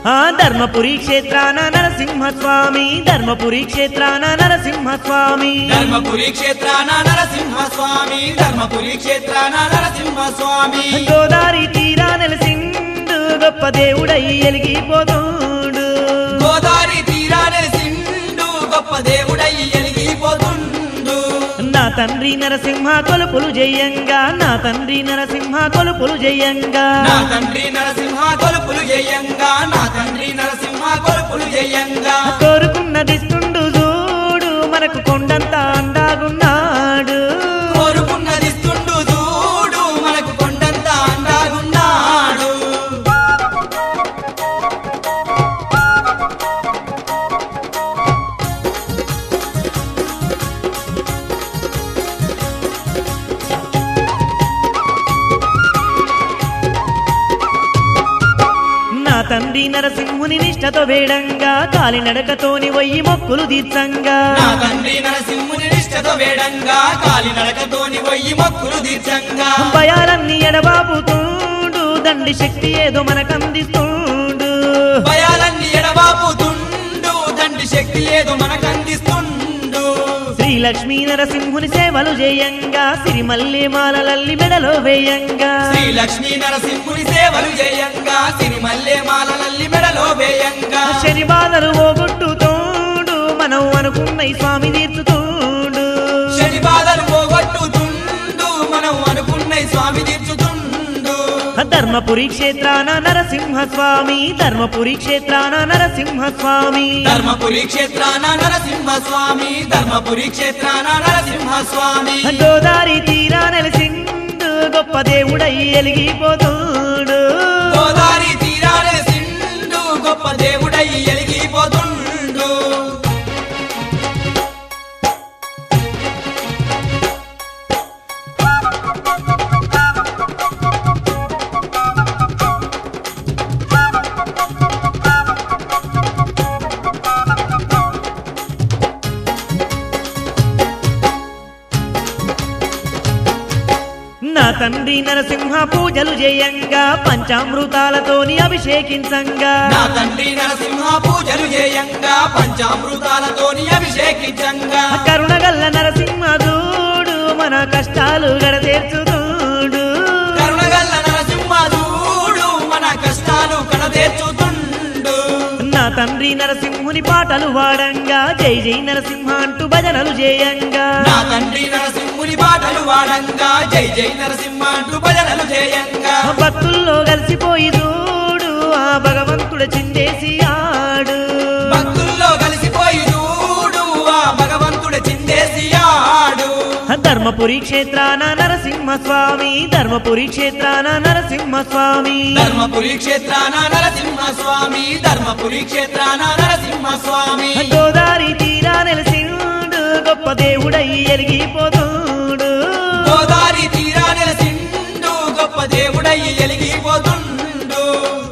ఆ ధర్మపురి క్షేత్రాన నరసింహస్వామి ధర్మపురి క్షేత్రాన నరసింహస్వామి ధర్మపురి క్షేత్రాన నరసింహ స్వామి ధర్మపురి క్షేత్రాన నరసింహ స్వామి గోదారి తీరా నెలసిండు గొప్ప దేవుడై ఎలిగిపోతుండు గోదావరి తీరానే సిండు గొప్ప దేవుడై ఎలిగిపోతుండు నా తండ్రి నరసింహ కొలుపులు జయంగా నా తండ్రి నరసింహ కొలుపులు జయంగా నా తండ్రి నరసింహ కొలుపులు జయంగా నా తండ్రి నరసింహ కొలుపులు జయంగా కోరుకున్నదిస్తుండు చూడు మనకు కొండంత అండాగున్నాడు కోరుకున్నదిస్తుండు చూడు మనకు కొండంత అందాగున్నాడు నా తండ్రి నరసింహుని నిష్టతో వేడంగా కాలినడకతోని వయ్యి మొక్కులు తీర్చంగా నా తండ్రి నరసింహుని నిష్టతో వేడంగా కాలి నడకతోని వయ్యి మొక్కులు తీర్చంగా భయాలన్నీ ఎడబాపుతుండు దండి శక్తి ఏదో మనకందిస్తుండు భయాలన్నీ ఎడబాపుతుండు తండ్రి శక్తి ఏదో మనకందిస్తుండు శ్రీ లక్ష్మీ నరసింహుని సేవలు చేయంగా సిరిమల్లి మాలలల్లి మెడలో వేయంగా శ్రీ లక్ష్మీ నరసింహుని సేవలు చేయంగా సిరిమల్లె మాలలల్లి మెడలో వేయంగా శని బాధలు పోగొట్టుతోడు మనం అనుకున్న ఈ స్వామి తీర్చుతోడు శని బాధలు పోగొట్టుతుండు మనం అనుకున్న ఈ స్వామి తీర్చుతుండు ధర్మపురి క్షేత్రాన నరసింహ స్వామి ధర్మపురి క్షేత్రాన నరసింహ స్వామి ధర్మపురి క్షేత్రాన నరసింహ స్వామి ధర్మపురి క్షేత్రాన నరసింహ స్వామి గోదారి తీరా నెలసిండు గొప్ప దేవుడై ఎలిగిపోతోడు గోదావరి తీరాలే సిండు గొప్ప దేవుడై ఎలిగిపోతుండు నా తండ్రి నరసింహ పూజలు చేయంగా పంచామృతాలతోని అభిషేకించంగా నా తండ్రి నరసింహ పూజలు చేయంగా పంచామృతాలతోని అభిషేకించంగా కరుణగల్ల నరసింహ దూడు మన కష్టాలు గడతీర్చుదూడు కరుణగల్ల నరసింహదూడు మన కష్టాలు కడతీర్చుతుండు నా తండ్రి నరసింహుని పాటలు వాడంగా జై జై నరసింహ అంటూ భజనలు చేయంగా నా తండ్రి నరసింహుని పాటలు వాడంగా జై జై నరసింహ అంటూ భజనలు చేయంగా భక్తుల్లో కలిసిపోయి చూడు ఆ భగవంతుడు చిందేసి ఆడు భక్తుల్లో కలిసిపోయి చూడు ఆ భగవంతుడు చిందేసి ఆడు ధర్మపురి క్షేత్రాన నరసింహ స్వామి ధర్మపురి క్షేత్రాన నరసింహ స్వామి ధర్మపురి క్షేత్రాన నరసింహ స్వామి ధర్మపురి క్షేత్రాన నరసింహ స్వామి గోదారి తీరా నెలసిండు గొప్ప దేవుడై ఎలిగిపోతుడు గోదావరి తీరా నెలసిండు గొప్ప దేవుడై ఎలిగిపోతుండు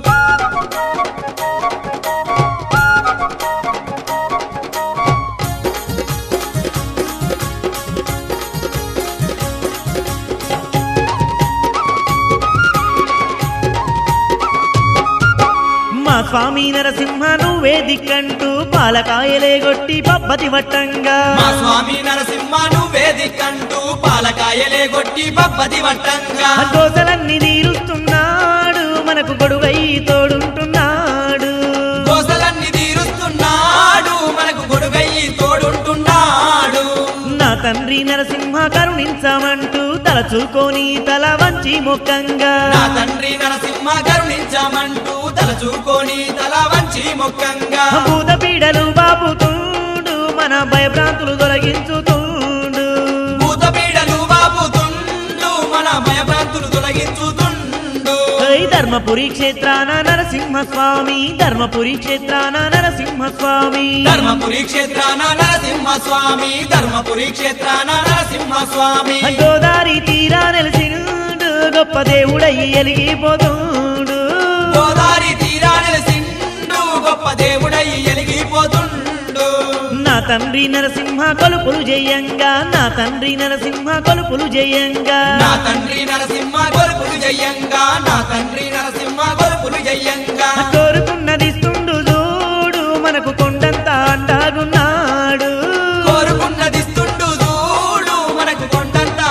మా స్వామి నరసింహ నువ్వే దిక్కంటూ పాలకాయలే గొట్టి పబ్బతి వట్టంగా మా స్వామి నరసింహ నువ్వే దిక్కంటూ పాలకాయలే కొట్టి పబ్బతి వట్టంగా దోసలన్నీ తీరుస్తున్నాడు మనకు గొడుగై తోడుంటున్నాడు కోసలన్నీ తీరుస్తున్నాడు మనకు గొడుగయ్యి తోడుంటున్నాడు నా తండ్రి నరసింహ కరుణించమంటూ తలచుకొని తల వంచి ముఖంగా నా తండ్రి నరసింహ కరుణించమంటూ తలచూకొని తల వంచి ముఖంగా భూత పీడలు బాపుతుండు మన భయభ్రాంతులు తొలగించుతుండు భూత పీడలు బాపుతుండు మన భయభ్రాంతులు తొలగించుతుండు హై ధర్మపురి క్షేత్రాన నరసింహ స్వామి ధర్మపురి క్షేత్రాన నరసింహ స్వామి ధర్మపురి క్షేత్రాన నరసింహ స్వామి ధర్మపురి క్షేత్రాన నరసింహ స్వామి గోదారి తీరా నెలసిండు గొప్ప దేవుడై ఎలిగిపోతుండు గోదావరి తీరా నెలసిండు గొప్ప దేవుడై ఎలిగిపోతుండు నా తండ్రి నరసింహ కొలుపులు జయంగా నా తండ్రి నరసింహ కొలుపులు జయంగా నా తండ్రి నరసింహ గొలుపులు జయంగా నా తండ్రి నరసింహ గొలుపులు జయంగా కోరుకున్నదిస్తూ అంటాగున్నాడు కోరుకున్నదిస్తుండు చూడు మనకు కొండంత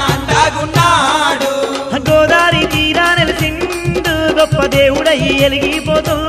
అంటాగున్నాడు గోదారి తీరా నెలసిండు గొప్ప దేవుడై ఎలిగిపోతున్నాడు